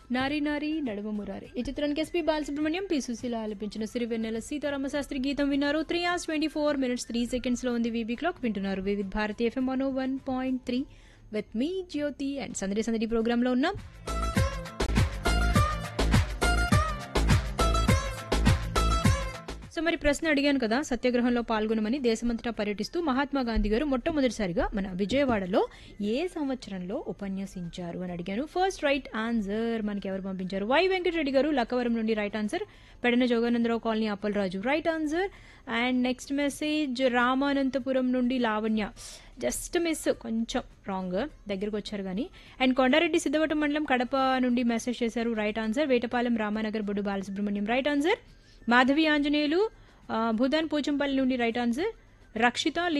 నారీ నారీ నడుమ మురారి ఈ చిత్రానికి ఎస్పీ బాలసుబ్రహ్మణ్యం పి సుశీల ఆలపించిన సిరివెన్నెల సీతారామ శాస్త్రి గీతం విన్నారు three hours twenty four minutes three seconds లో ఉంది వీబీ క్లాక్ వింటున్నారు Vividh Bharati FM one one point three with మీ జ్యోతి అండ్ సందడి సందడి ప్రోగ్రామ్ లో ఉన్నాం సో మరి ప్రశ్న అడిగాను కదా సత్యాగ్రహంలో పాల్గొనమని దేశమంతటా పర్యటిస్తూ మహాత్మా గాంధీ గారు మొట్టమొదటిసారిగా మన విజయవాడలో ఏ సంవత్సరంలో ఉపన్యసించారు అని అడిగాను ఫస్ట్ రైట్ ఆన్సర్ మనకి ఎవరు పంపించారు వై వెంకటరెడ్డి గారు లక్కవరం నుండి right answer Pedana Joganandarao colony Appalaraju right answer and next message Ramanantapuram నుండి లావణ్య జస్ట్ మిస్ కొంచెం రాంగ్ దగ్గరకు వచ్చారు కానీ అండ్ కొండారెడ్డి సిద్ధవటం మండలం కడప నుండి మెసేజ్ చేశారు right answer Vetapalem Ramanagar Boddu Balasubrahmanyam right answer Madhavi Anjaneyulu ఆ, భూదాన్ పోచంపల్లి నుండి రైట్ ఆన్సర్ రక్షిత